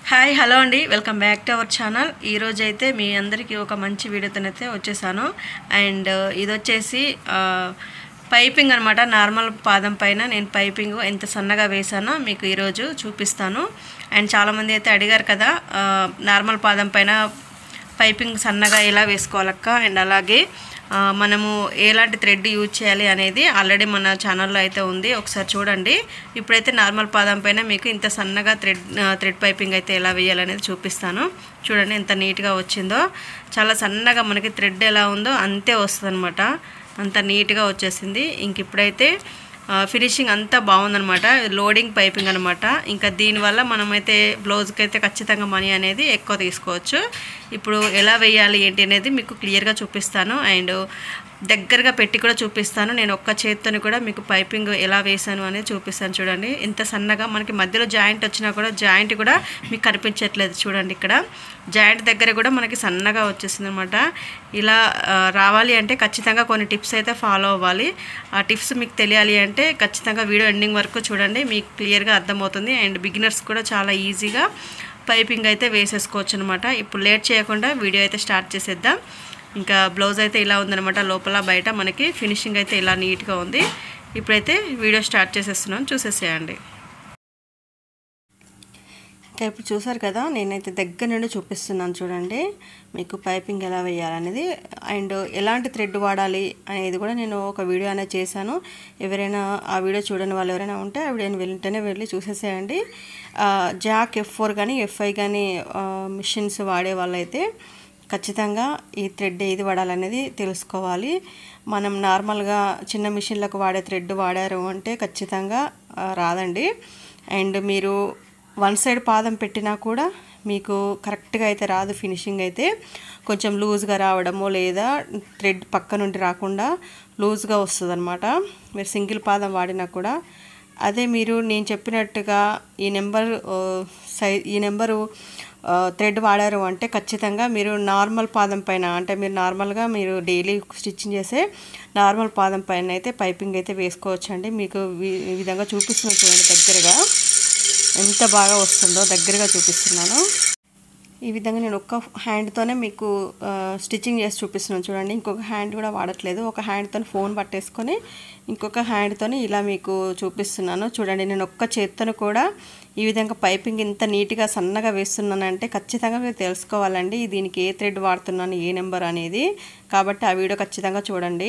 hi hello అండి welcome back to our channel ఈరోజు అయితే మీ అందరికీ ఒక మంచి వీడియోతోనైతే వచ్చేసాను అండ్ ఇది వచ్చేసి ఆ, పైపింగ్ అనమాట నార్మల్ పాదం పైన నేను పైపింగ్ ఎంత సన్నగా వేసానో మీకు ఈరోజు చూపిస్తాను అండ్ చాలామంది అయితే అడిగారు కదా ఆ, నార్మల్ పాదం పైన పైపింగ్ సన్నగా ఎలా వేసుకోవాలక్క అండ్ అలాగే ఆ, మనము ఎలాంటి థ్రెడ్ యూజ్ చేయాలి అనేది ఆల్రెడీ మన ఛానల్లో అయితే ఉంది ఒకసారి చూడండి ఇప్పుడైతే నార్మల్ పాదం పైన మీకు ఇంత సన్నగా థ్రెడ్ థ్రెడ్ పైపింగ్ అయితే ఎలా వేయాలనేది చూపిస్తాను చూడండి ఎంత నీట్గా వచ్చిందో చాలా సన్నగా మనకి థ్రెడ్ ఎలా ఉందో అంతే వస్తుంది అంత నీట్గా వచ్చేసింది ఇంక ఇప్పుడైతే ఫినిషింగ్ అంతా బాగుందనమాట లోడింగ్ పైపింగ్ అనమాట ఇంకా దీనివల్ల మనమైతే బ్లౌజ్కి అయితే ఖచ్చితంగా మనీ అనేది ఎక్కువ తీసుకోవచ్చు ఇప్పుడు ఎలా వేయాలి ఏంటి అనేది మీకు క్లియర్గా చూపిస్తాను అండ్ దగ్గరగా పెట్టి కూడా చూపిస్తాను నేను ఒక్క చేత్తోని కూడా మీకు పైపింగ్ ఎలా వేసాను అనేది చూపిస్తాను చూడండి ఇంత సన్నగా మనకి మధ్యలో జాయింట్ వచ్చినా కూడా జాయింట్ కూడా మీకు కనిపించట్లేదు చూడండి ఇక్కడ జాయింట్ దగ్గర కూడా మనకి సన్నగా వచ్చేసింది అనమాట ఇలా ఆ, రావాలి అంటే ఖచ్చితంగా కొన్ని టిప్స్ అయితే ఫాలో అవ్వాలి ఆ టిప్స్ మీకు తెలియాలి అంటే ఖచ్చితంగా వీడియో ఎండింగ్ వరకు చూడండి మీకు క్లియర్గా అర్థమవుతుంది అండ్ బిగినర్స్ కూడా చాలా ఈజీగా పైపింగ్ అయితే వేసేసుకోవచ్చు అనమాట ఇప్పుడు లేట్ చేయకుండా వీడియో అయితే స్టార్ట్ చేసేద్దాం ఇంకా బ్లౌజ్ అయితే ఇలా ఉందనమాట లోపల బయట మనకి ఫినిషింగ్ అయితే ఇలా నీట్గా ఉంది ఇప్పుడైతే వీడియో స్టార్ట్ చేసేస్తున్నాను చూసేసేయండి ఇంకా ఇప్పుడు చూసారు కదా నేనైతే దగ్గర నుండి చూపిస్తున్నాను చూడండి మీకు పైపింగ్ ఎలా వేయాలనేది అండ్ ఎలాంటి థ్రెడ్ వాడాలి అనేది కూడా నేను ఒక వీడియో అనేది చేశాను ఎవరైనా ఆ వీడియో చూడని వాళ్ళు ఎవరైనా ఉంటే ఆ వీడియోని వెంటనే వెళ్ళి చూసేసేయండి ఆ, జాక్ ఎఫ్ ఫోర్ కానీ ఎఫ్ఐ కానీ మిషన్స్ వాడే వాళ్ళైతే ఖచ్చితంగా ఈ థ్రెడ్ ఏది వాడాలనేది తెలుసుకోవాలి మనం నార్మల్గా చిన్న మిషన్లకు వాడే థ్రెడ్ వాడారు అంటే ఖచ్చితంగా ఆ, రాదండి అండ్ మీరు వన్ సైడ్ పాదం పెట్టినా కూడా మీకు కరెక్ట్గా అయితే రాదు ఫినిషింగ్ అయితే కొంచెం లూజ్గా రావడము లేదా థ్రెడ్ పక్క నుండి రాకుండా లూజ్గా వస్తుంది అనమాట మీరు సింగిల్ పాదం వాడినా కూడా అదే మీరు నేను చెప్పినట్టుగా ఈ నెంబర్ సై ఈ నెంబరు థ్రెడ్ వాడారు అంటే ఖచ్చితంగా మీరు నార్మల్ పాదం పైన అంటే మీరు నార్మల్గా మీరు డైలీ స్టిచ్చింగ్ చేసే నార్మల్ పాదం పైన అయితే పైపింగ్ అయితే వేసుకోవచ్చు అండి మీకు ఈ- ఈ విధంగా చూపిస్తున్నాను చూడండి దగ్గరగా ఎంత బాగా వస్తుందో దగ్గరగా చూపిస్తున్నాను ఈ విధంగా నేను ఒక్క హ్యాండ్తోనే మీకు ఆ, స్టిచ్చింగ్ చేసి చూపిస్తున్నాను చూడండి ఇంకొక హ్యాండ్ కూడా వాడట్లేదు ఒక హ్యాండ్తో ఫోన్ పట్టేసుకొని ఇంకొక హ్యాండ్తోని ఇలా మీకు చూపిస్తున్నాను చూడండి నేను ఒక్క చేత్తోని కూడా ఈ విధంగా పైపింగ్ ఇంత నీట్గా సన్నగా వేస్తున్నానంటే ఖచ్చితంగా మీరు తెలుసుకోవాలండి దీనికి ఏ థ్రెడ్ వాడుతున్నాను ఏ నెంబర్ అనేది కాబట్టి ఆ వీడియో ఖచ్చితంగా చూడండి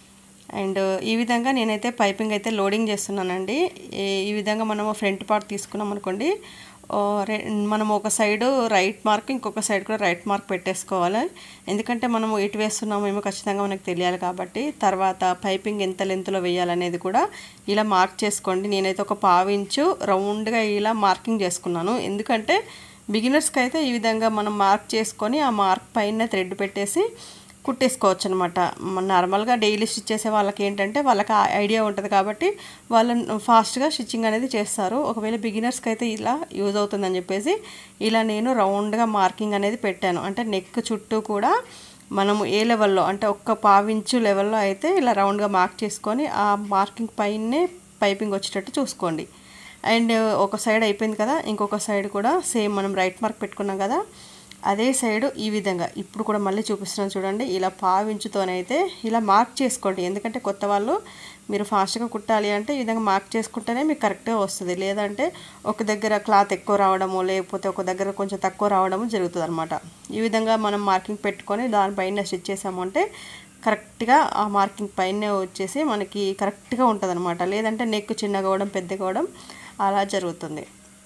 అండ్ ఈ విధంగా నేనైతే పైపింగ్ అయితే లోడింగ్ చేస్తున్నానండి ఈ- ఈ విధంగా మనము ఫ్రంట్ పార్ట్ తీసుకున్నాం అనుకోండి ఓ రె- మనం ఒక సైడ్ రైట్ మార్క్ ఇంకొక సైడ్ కూడా రైట్ మార్క్ పెట్టేసుకోవాలి ఎందుకంటే మనము ఎటు వేస్తున్నామో ఏమో ఖచ్చితంగా మనకు తెలియాలి కాబట్టి తర్వాత పైపింగ్ ఎంత లెంత్లో వేయాలనేది కూడా ఇలా మార్క్ చేసుకోండి నేనైతే ఒక పావించు రౌండ్గా ఇలా మార్కింగ్ చేసుకున్నాను ఎందుకంటే బిగినర్స్కి అయితే ఈ విధంగా మనం మార్క్ చేసుకొని ఆ మార్క్ పైన థ్రెడ్ పెట్టేసి కుట్టేసుకోవచ్చు అనమాట నార్మల్గా డైలీ స్టిచ్ చేసే వాళ్ళకి ఏంటంటే వాళ్ళకి ఆ ఐడియా ఉంటుంది కాబట్టి వాళ్ళు ఫాస్ట్గా స్టిచ్చింగ్ అనేది చేస్తారు ఒకవేళ బిగినర్స్కి అయితే ఇలా యూజ్ అవుతుందని చెప్పేసి ఇలా నేను రౌండ్గా మార్కింగ్ అనేది పెట్టాను అంటే నెక్ చుట్టూ కూడా మనము ఏ లెవెల్లో అంటే ఒక్క పావించు లెవెల్లో అయితే ఇలా రౌండ్గా మార్క్ చేసుకొని ఆ మార్కింగ్ పైనే పైపింగ్ వచ్చేటట్టు చూసుకోండి అండ్ ఒక సైడ్ అయిపోయింది కదా ఇంకొక సైడ్ కూడా సేమ్ మనం రైట్ మార్క్ పెట్టుకున్నాం కదా అదే సైడ్ ఈ విధంగా ఇప్పుడు కూడా మళ్ళీ చూపిస్తున్నాను చూడండి ఇలా పావించుతోనైతే ఇలా మార్క్ చేసుకోండి ఎందుకంటే కొత్త వాళ్ళు మీరు ఫాస్ట్గా కుట్టాలి అంటే ఈ విధంగా మార్క్ చేసుకుంటేనే మీకు కరెక్ట్గా వస్తుంది లేదంటే ఒక దగ్గర క్లాత్ ఎక్కువ రావడము లేకపోతే ఒక దగ్గర కొంచెం తక్కువ రావడము జరుగుతుంది అనమాట ఈ విధంగా మనం మార్కింగ్ పెట్టుకొని దానిపైన స్టిచ్ చేసాము అంటే కరెక్ట్గా ఆ మార్కింగ్ పైనే వచ్చేసి మనకి కరెక్ట్గా ఉంటుంది అనమాట లేదంటే నెక్ చిన్నగా అవడం పెద్దగా అవడం అలా జరుగుతుంది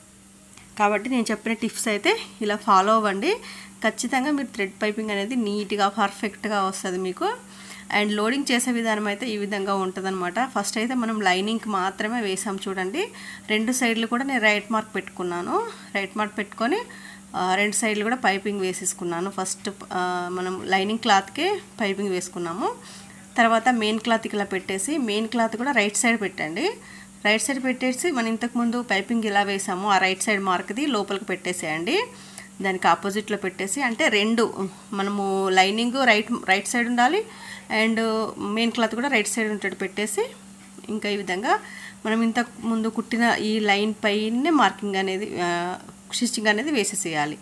కాబట్టి నేను చెప్పిన టిప్స్ అయితే ఇలా ఫాలో అవ్వండి ఖచ్చితంగా మీరు థ్రెడ్ పైపింగ్ అనేది నీట్గా పర్ఫెక్ట్గా వస్తుంది మీకు అండ్ లోడింగ్ చేసే విధానం అయితే ఈ విధంగా ఉంటుందన్నమాట ఫస్ట్ అయితే మనం లైనింగ్కి మాత్రమే వేసాం చూడండి రెండు సైడ్లు కూడా నేను రైట్ మార్క్ పెట్టుకున్నాను రైట్ మార్క్ పెట్టుకొని ఆ, రెండు సైడ్లు కూడా పైపింగ్ వేసేసుకున్నాను ఫస్ట్ ఆ, మనం లైనింగ్ క్లాత్కే పైపింగ్ వేసుకున్నాము తర్వాత మెయిన్ క్లాత్ ఇలా పెట్టేసి మెయిన్ క్లాత్ కూడా రైట్ సైడ్ పెట్టండి రైట్ సైడ్ పెట్టేసి మనం ఇంతకుముందు పైపింగ్ ఇలా వేసాము ఆ రైట్ సైడ్ మార్క్ది లోపలికి పెట్టేసేయండి దానికి ఆపోజిట్లో పెట్టేసి అంటే రెండు మనము లైనింగ్ రైట్ రైట్ సైడ్ ఉండాలి అండ్ మెయిన్ క్లాత్ కూడా రైట్ సైడ్ ఉంటట్టు పెట్టేసి ఇంకా ఈ విధంగా మనం ఇంతకు ముందు కుట్టిన ఈ లైన్ పైనే మార్కింగ్ అనేది ఆ, స్టిచ్చింగ్ అనేది వేసేసేయాలి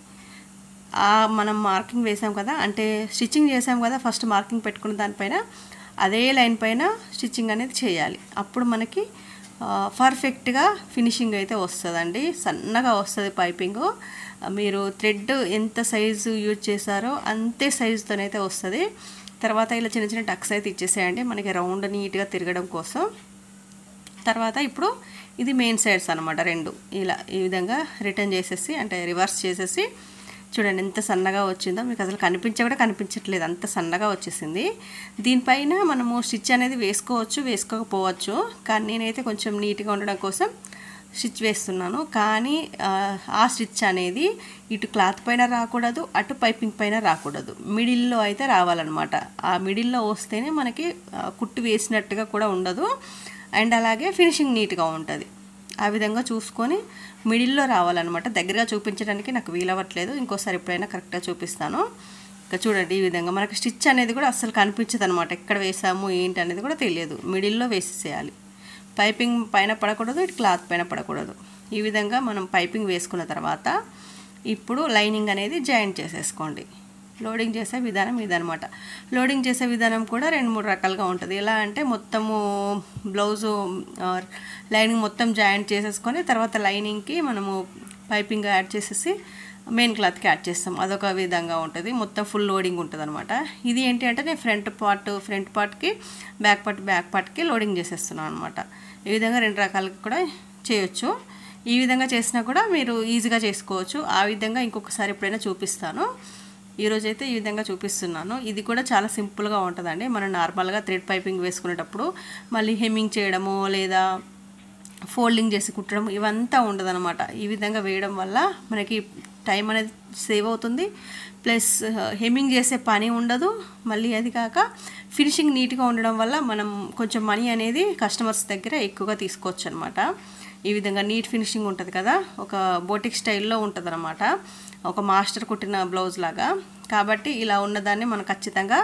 ఆ మనం మార్కింగ్ వేసాం కదా అంటే స్టిచ్చింగ్ చేసాం కదా ఫస్ట్ మార్కింగ్ పెట్టుకున్న దానిపైన అదే లైన్ పైన స్టిచ్చింగ్ అనేది చేయాలి అప్పుడు మనకి పర్ఫెక్ట్గా ఫినిషింగ్ అయితే వస్తుందండి సన్నగా వస్తుంది పైపింగ్ మీరు థ్రెడ్ ఎంత సైజు యూజ్ చేశారో అంతే సైజుతోనైతే వస్తుంది తర్వాత ఇలా చిన్న చిన్న టక్స్ అయితే ఇచ్చేసేయండి మనకి రౌండ్ నీట్గా తిరగడం కోసం తర్వాత ఇప్పుడు ఇది మెయిన్ సైడ్స్ అనమాట రెండు ఇలా ఈ విధంగా రిటర్న్ చేసేసి అంటే రివర్స్ చేసేసి చూడండి ఎంత సన్నగా వచ్చిందో మీకు అసలు కనిపించ కూడా కనిపించట్లేదు అంత సన్నగా వచ్చేసింది దీనిపైన మనము స్టిచ్ అనేది వేసుకోవచ్చు వేసుకోకపోవచ్చు కానీ నేనైతే కొంచెం నీట్గా ఉండడం కోసం స్టిచ్ వేస్తున్నాను కానీ ఆ స్టిచ్ అనేది ఇటు క్లాత్ పైన రాకూడదు అటు పైపింగ్ పైన రాకూడదు మిడిల్లో అయితే రావాలన్నమాట ఆ మిడిల్లో వస్తేనే మనకి కుట్టు వేసినట్టుగా కూడా ఉండదు అండ్ అలాగే ఫినిషింగ్ నీట్గా ఉంటుంది ఆ విధంగా చూసుకొని మిడిల్లో రావాలన్నమాట దగ్గరగా చూపించడానికి నాకు వీలవ్వట్లేదు ఇంకోసారి ఎప్పుడైనా కరెక్ట్గా చూపిస్తాను ఇంకా చూడండి ఈ విధంగా మనకి స్టిచ్ అనేది కూడా అస్సలు కనిపించదు అనమాట ఎక్కడ వేసాము ఏంటి అనేది కూడా తెలియదు మిడిల్లో వేసేసేయాలి పైపింగ్ పైన పడకూడదు ఇటు క్లాత్ పైన పడకూడదు ఈ విధంగా మనం పైపింగ్ వేసుకున్న తర్వాత ఇప్పుడు లైనింగ్ అనేది జాయింట్ చేసేసుకోండి లోడింగ్ చేసే విధానం ఇదనమాట లోడింగ్ చేసే విధానం కూడా రెండు మూడు రకాలుగా ఉంటుంది ఎలా అంటే మొత్తము బ్లౌజు లైనింగ్ మొత్తం జాయింట్ చేసేసుకొని తర్వాత లైనింగ్కి మనము పైపింగ్ యాడ్ చేసేసి మెయిన్ క్లాత్కి యాడ్ చేస్తాం అదొక విధంగా ఉంటుంది మొత్తం ఫుల్ లోడింగ్ ఉంటుంది అనమాట ఇది ఏంటి అంటే నేను ఫ్రంట్ పార్ట్ ఫ్రంట్ పార్ట్కి బ్యాక్ పార్ట్ బ్యాక్ పార్ట్కి లోడింగ్ చేసేస్తున్నాను అనమాట ఈ విధంగా రెండు రకాలుగా కూడా చేయొచ్చు ఈ విధంగా చేసినా కూడా మీరు ఈజీగా చేసుకోవచ్చు ఆ విధంగా ఇంకొకసారి ఎప్పుడైనా చూపిస్తాను ఈరోజు అయితే ఈ విధంగా చూపిస్తున్నాను ఇది కూడా చాలా సింపుల్గా ఉంటుందండి మనం నార్మల్గా థ్రెడ్ పైపింగ్ వేసుకునేటప్పుడు మళ్ళీ హెమ్మింగ్ చేయడము లేదా ఫోల్డింగ్ చేసి కుట్టడం ఇవంతా ఉండదన్నమాట ఈ విధంగా వేయడం వల్ల మనకి టైం అనేది సేవ్ అవుతుంది ప్లస్ హెమ్మింగ్ చేసే పని ఉండదు మళ్ళీ అది కాక ఫినిషింగ్ నీట్గా ఉండడం వల్ల మనం కొంచెం మనీ అనేది కస్టమర్స్ దగ్గర ఎక్కువగా తీసుకోవచ్చు అనమాట ఈ విధంగా నీట్ ఫినిషింగ్ ఉంటుంది కదా ఒక బోటిక్ స్టైల్లో ఉంటుంది అనమాట ఒక మాస్టర్ కుట్టిన బ్లౌజ్ లాగా కాబట్టి ఇలా ఉన్నదాన్ని మనం ఖచ్చితంగా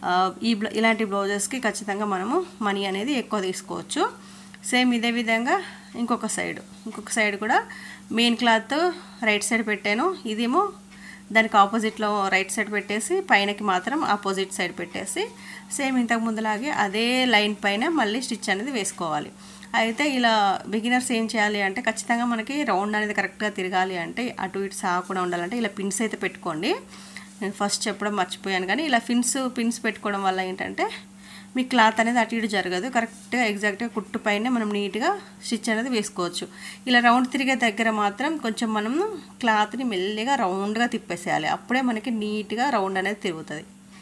ఈ ఇలాంటి బ్లౌజెస్కి ఖచ్చితంగా మనము మనీ అనేది ఎక్కువ తీసుకోవచ్చు సేమ్ ఇదే విధంగా ఇంకొక సైడ్ ఇంకొక సైడ్ కూడా మెయిన్ క్లాత్ రైట్ సైడ్ పెట్టాను ఇదేమో దానికి ఆపోజిట్లో రైట్ సైడ్ పెట్టేసి పైనకి మాత్రం ఆపోజిట్ సైడ్ పెట్టేసి సేమ్ ఇంతకు ముందులాగే అదే లైన్ పైన మళ్ళీ స్టిచ్ అనేది వేసుకోవాలి అయితే ఇలా బిగినర్స్ ఏం చేయాలి అంటే ఖచ్చితంగా మనకి రౌండ్ అనేది కరెక్ట్గా తిరగాలి అంటే అటు ఇటు సాగకుండా ఉండాలంటే ఇలా పిన్స్ అయితే పెట్టుకోండి నేను ఫస్ట్ చెప్పడం మర్చిపోయాను కానీ ఇలా పిన్స్ పిన్స్ పెట్టుకోవడం వల్ల ఏంటంటే మీ క్లాత్ అనేది అటు ఇటు జరగదు కరెక్ట్గా ఎగ్జాక్ట్గా కుట్టు పైన మనం నీట్గా స్టిచ్ అనేది వేసుకోవచ్చు ఇలా రౌండ్ తిరిగే దగ్గర మాత్రం కొంచెం మనం క్లాత్ని మెల్లిగా రౌండ్గా తిప్పేసేయాలి అప్పుడే మనకి నీట్గా రౌండ్ అనేది తిరుగుతుంది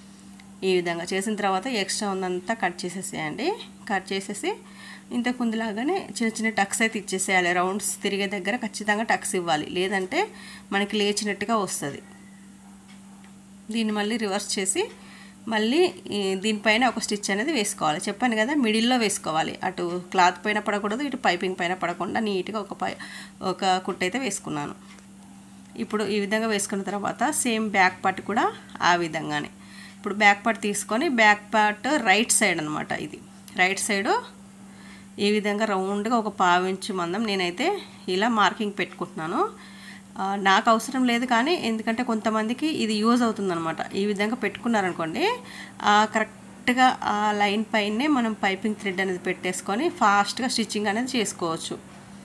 ఈ విధంగా చేసిన తర్వాత ఎక్స్ట్రా ఉందంతా కట్ చేసేసేయండి కట్ చేసేసి ఇంతకు ముందులాగానే చిన్న చిన్న టక్స్ అయితే ఇచ్చేసేయాలి రౌండ్స్ తిరిగే దగ్గర ఖచ్చితంగా టక్స్ ఇవ్వాలి లేదంటే మనకి లేచినట్టుగా వస్తుంది దీన్ని మళ్ళీ రివర్స్ చేసి మళ్ళీ దీనిపైన ఒక స్టిచ్ అనేది వేసుకోవాలి చెప్పాను కదా మిడిల్లో వేసుకోవాలి అటు క్లాత్ పైన పడకూడదు ఇటు పైపింగ్ పైన పడకుండా నీట్గా ఒక పై ఒక కుట్ట అయితే వేసుకున్నాను ఇప్పుడు ఈ విధంగా వేసుకున్న తర్వాత సేమ్ బ్యాక్ పార్ట్ కూడా ఆ విధంగానే ఇప్పుడు బ్యాక్ పార్ట్ తీసుకొని బ్యాక్ పార్ట్ రైట్ సైడ్ అనమాట ఇది రైట్ సైడు ఈ విధంగా రౌండ్గా ఒక పావించు మందం నేనైతే ఇలా మార్కింగ్ పెట్టుకుంటున్నాను నాకు అవసరం లేదు కానీ ఎందుకంటే కొంతమందికి ఇది యూజ్ అవుతుందన్నమాట ఈ విధంగా పెట్టుకున్నారనుకోండి కరెక్ట్గా ఆ లైన్ పైనే మనం పైపింగ్ థ్రెడ్ అనేది పెట్టేసుకొని ఫాస్ట్గా స్టిచ్చింగ్ అనేది చేసుకోవచ్చు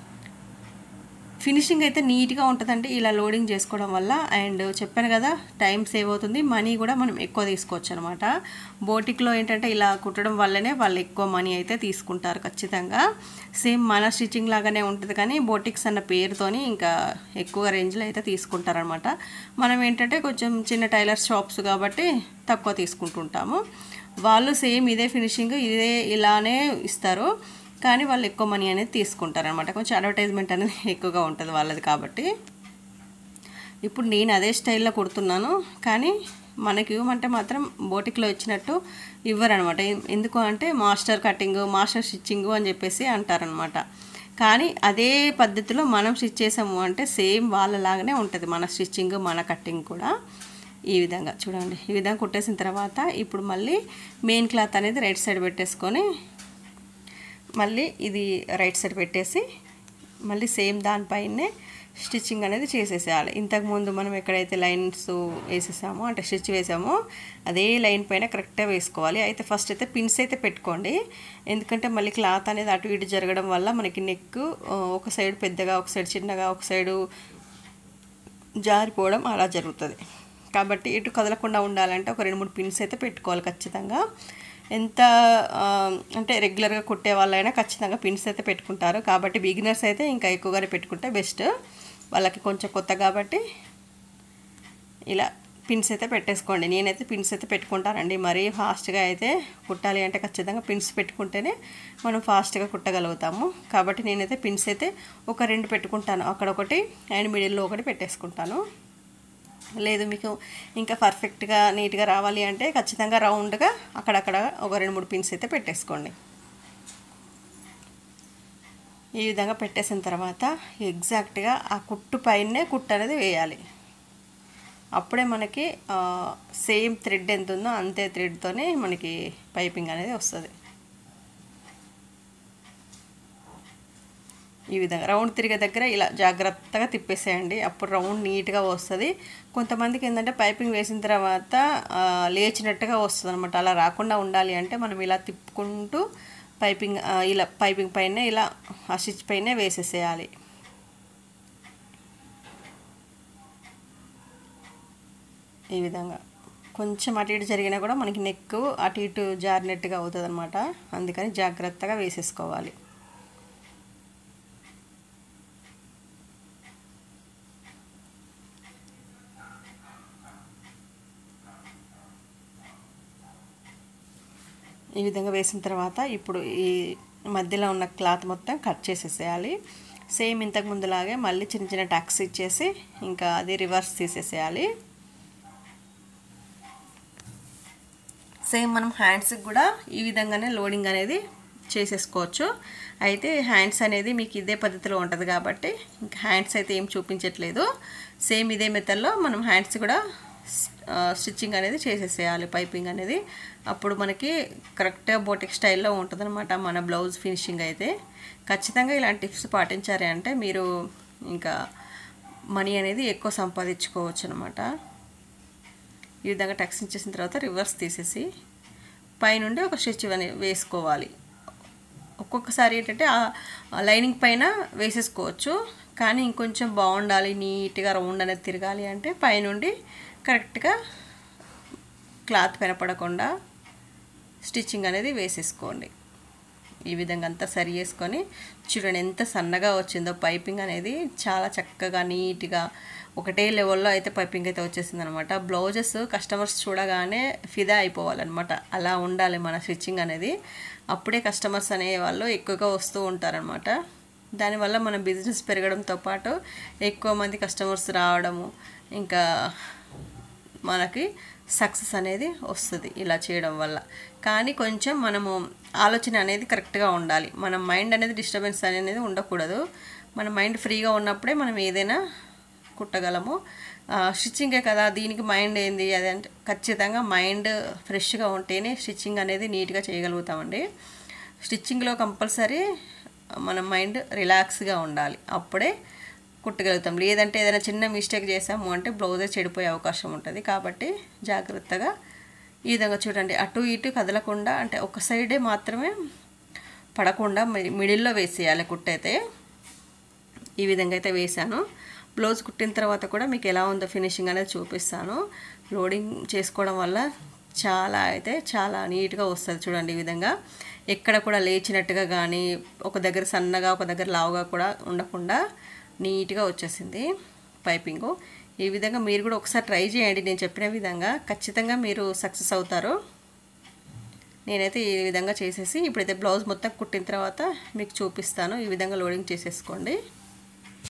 ఫినిషింగ్ అయితే నీట్గా ఉంటుందండి ఇలా లోడింగ్ చేసుకోవడం వల్ల అండ్ చెప్పాను కదా టైం సేవ్ అవుతుంది మనీ కూడా మనం ఎక్కువ తీసుకోవచ్చు అనమాట బోటిక్లో ఏంటంటే ఇలా కుట్టడం వల్లనే వాళ్ళు ఎక్కువ మనీ అయితే తీసుకుంటారు ఖచ్చితంగా సేమ్ మన స్టిచ్చింగ్ లాగానే ఉంటుంది కానీ బోటిక్స్ అన్న పేరుతోని ఇంకా ఎక్కువ రేంజ్లో అయితే తీసుకుంటారనమాట మనం ఏంటంటే కొంచెం చిన్న టైలర్ షాప్స్ కాబట్టి తక్కువ తీసుకుంటుంటాము వాళ్ళు సేమ్ ఇదే ఫినిషింగ్ ఇదే ఇలానే ఇస్తారు కానీ వాళ్ళు ఎక్కువ మనీ అనేది తీసుకుంటారనమాట కొంచెం అడ్వర్టైజ్మెంట్ అనేది ఎక్కువగా ఉంటుంది వాళ్ళది కాబట్టి ఇప్పుడు నేను అదే స్టైల్లో కుడుతున్నాను కానీ మనకి ఇవ్వమంటే మాత్రం బోటిక్లో ఇచ్చినట్టు ఇవ్వరనమాట ఎందుకు అంటే మాస్టర్ కటింగ్ మాస్టర్ స్టిచ్చింగ్ అని చెప్పేసి అంటారనమాట కానీ అదే పద్ధతిలో మనం స్టిచ్ చేసాము అంటే సేమ్ వాళ్ళలాగానే ఉంటుంది మన స్టిచ్చింగ్ మన కటింగ్ కూడా ఈ విధంగా చూడండి ఈ విధంగా కుట్టేసిన తర్వాత ఇప్పుడు మళ్ళీ మెయిన్ క్లాత్ అనేది రైట్ సైడ్ పెట్టేసుకొని మళ్ళీ ఇది రైట్ సైడ్ పెట్టేసి మళ్ళీ సేమ్ దానిపైనే స్టిచ్చింగ్ అనేది చేసేసేయాలి ఇంతకుముందు మనం ఎక్కడైతే లైన్స్ వేసేసామో అంటే స్టిచ్ వేసామో అదే లైన్ పైన కరెక్ట్గా వేసుకోవాలి అయితే ఫస్ట్ అయితే పిన్స్ అయితే పెట్టుకోండి ఎందుకంటే మళ్ళీ క్లాత్ అనేది అటు ఇటు జరగడం వల్ల మనకి నెక్ ఒక సైడ్ పెద్దగా ఒక సైడ్ చిన్నగా ఒక సైడు జారిపోవడం అలా జరుగుతుంది కాబట్టి ఇటు కదలకుండా ఉండాలంటే ఒక రెండు మూడు పిన్స్ అయితే పెట్టుకోవాలి ఖచ్చితంగా ఎంత ఆ, అంటే రెగ్యులర్గా కుట్టే వాళ్ళైనా ఖచ్చితంగా పిన్స్ అయితే పెట్టుకుంటారు కాబట్టి బిగినర్స్ అయితే ఇంకా ఎక్కువగానే పెట్టుకుంటే బెస్ట్ వాళ్ళకి కొంచెం కొత్త కాబట్టి ఇలా పిన్స్ అయితే పెట్టేసుకోండి నేనైతే పిన్స్ అయితే పెట్టుకుంటానండి మరీ ఫాస్ట్గా అయితే కుట్టాలి అంటే ఖచ్చితంగా పిన్స్ పెట్టుకుంటేనే మనం ఫాస్ట్గా కుట్టగలుగుతాము కాబట్టి నేనైతే పిన్స్ అయితే ఒక రెండు పెట్టుకుంటాను అక్కడ ఒకటి అండ్ మిడిల్లో ఒకటి పెట్టేసుకుంటాను లేదు మీకు ఇంకా పర్ఫెక్ట్గా నీట్గా రావాలి అంటే ఖచ్చితంగా రౌండ్గా అక్కడక్కడ ఒక రెండు మూడు పిన్స్ అయితే పెట్టేసుకోండి ఈ విధంగా పెట్టేసిన తర్వాత ఎగ్జాక్ట్గా ఆ కుట్టు పైనే కుట్టు అనేది వేయాలి అప్పుడే మనకి సేమ్ థ్రెడ్ ఎంత ఉందో అంతే థ్రెడ్తోనే మనకి పైపింగ్ అనేది వస్తుంది ఈ విధంగా రౌండ్ తిరిగే దగ్గర ఇలా జాగ్రత్తగా తిప్పేసేయండి అప్పుడు రౌండ్ నీట్గా వస్తుంది కొంతమందికి ఏంటంటే పైపింగ్ వేసిన తర్వాత ఆ, లేచినట్టుగా వస్తుంది అనమాట అలా రాకుండా ఉండాలి అంటే మనం ఇలా తిప్పుకుంటూ పైపింగ్ ఆ, ఇలా పైపింగ్ పైన ఇలా ఆ స్టిచ్ పైన వేసేసేయాలి ఈ విధంగా కొంచెం అటు ఇటు జరిగినా కూడా మనకి నెక్ అటు ఇటు జారినట్టుగా అవుతుంది అనమాట అందుకని జాగ్రత్తగా వేసేసుకోవాలి ఈ విధంగా వేసిన తర్వాత ఇప్పుడు ఈ మధ్యలో ఉన్న క్లాత్ మొత్తం కట్ చేసేసేయాలి సేమ్ ఇంతకు ముందులాగే మళ్ళీ చిన్న చిన్న టక్స్ ఇచ్చేసి ఇంకా అది రివర్స్ తీసేసేయాలి సేమ్ మనం హ్యాండ్స్కి కూడా ఈ విధంగానే లోడింగ్ అనేది చేసేసుకోవచ్చు అయితే హ్యాండ్స్ అనేది మీకు ఇదే పద్ధతిలో ఉంటుంది కాబట్టి ఇంకా హ్యాండ్స్ అయితే ఏం చూపించట్లేదు సేమ్ ఇదే మెథడ్లో మనం హ్యాండ్స్ కూడా స్టిచ్చింగ్ అనేది చేసేసేయాలి పైపింగ్ అనేది అప్పుడు మనకి కరెక్ట్గా బోటిక్ స్టైల్లో ఉంటుందన్నమాట మన బ్లౌజ్ ఫినిషింగ్ అయితే ఖచ్చితంగా ఇలాంటి టిప్స్ పాటించారు అంటే మీరు ఇంకా మనీ అనేది ఎక్కువ సంపాదించుకోవచ్చు అనమాట ఈ విధంగా టక్స్ ఇచ్చేసిన తర్వాత రివర్స్ తీసేసి పైనుండి ఒక స్టిచ్ అని వేసుకోవాలి ఒక్కొక్కసారి ఏంటంటే ఆ లైనింగ్ పైన వేసేసుకోవచ్చు కానీ ఇంకొంచెం బాగుండాలి నీట్గా రౌండ్ అనేది తిరగాలి అంటే పైనుండి కరెక్ట్గా క్లాత్ పడకుండా స్టిచ్చింగ్ అనేది వేసేసుకోండి ఈ విధంగా అంతా సరి చేసుకొని చూడండి ఎంత సన్నగా వచ్చిందో పైపింగ్ అనేది చాలా చక్కగా నీట్గా ఒకటే లెవెల్లో అయితే పైపింగ్ అయితే వచ్చేసింది అనమాట బ్లౌజెస్ కస్టమర్స్ చూడగానే ఫిదా అయిపోవాలన్నమాట అలా ఉండాలి మన స్టిచ్చింగ్ అనేది అప్పుడే కస్టమర్స్ అనే వాళ్ళు ఎక్కువగా వస్తూ ఉంటారనమాట దానివల్ల మన బిజినెస్ పెరగడంతో పాటు ఎక్కువ మంది కస్టమర్స్ రావడము ఇంకా మనకి సక్సెస్ అనేది వస్తుంది ఇలా చేయడం వల్ల కానీ కొంచెం మనము ఆలోచన అనేది కరెక్ట్గా ఉండాలి మన మైండ్ అనేది డిస్టర్బెన్స్ అనేది ఉండకూడదు మన మైండ్ ఫ్రీగా ఉన్నప్పుడే మనం ఏదైనా కుట్టగలము స్టిచ్చింగే కదా దీనికి మైండ్ ఏంది అది అంటే ఖచ్చితంగా మైండ్ ఫ్రెష్గా ఉంటేనే స్టిచ్చింగ్ అనేది నీట్గా చేయగలుగుతామండి స్టిచ్చింగ్లో కంపల్సరీ మన మైండ్ రిలాక్స్గా ఉండాలి అప్పుడే కుట్టగలుగుతాం లేదంటే ఏదైనా చిన్న మిస్టేక్ చేసాము అంటే బ్లౌజే చెడిపోయే అవకాశం ఉంటుంది కాబట్టి జాగ్రత్తగా ఈ విధంగా చూడండి అటు ఇటు కదలకుండా అంటే ఒక సైడే మాత్రమే పడకుండా మిడిల్లో వేసేయాలి కుట్టయితే ఈ విధంగా అయితే వేసాను బ్లౌజ్ కుట్టిన తర్వాత కూడా మీకు ఎలా ఉందో ఫినిషింగ్ అనేది చూపిస్తాను లోడింగ్ చేసుకోవడం వల్ల చాలా అయితే చాలా నీట్గా వస్తుంది చూడండి ఈ విధంగా ఎక్కడ కూడా లేచినట్టుగా కానీ ఒక దగ్గర సన్నగా ఒక దగ్గర లావుగా కూడా ఉండకుండా నీట్గా వచ్చేసింది పైపింగు ఈ విధంగా మీరు కూడా ఒకసారి ట్రై చేయండి నేను చెప్పిన విధంగా ఖచ్చితంగా మీరు సక్సెస్ అవుతారు నేనైతే ఈ విధంగా చేసేసి ఇప్పుడైతే బ్లౌజ్ మొత్తం కుట్టిన తర్వాత మీకు చూపిస్తాను ఈ విధంగా లోడింగ్ చేసేసుకోండి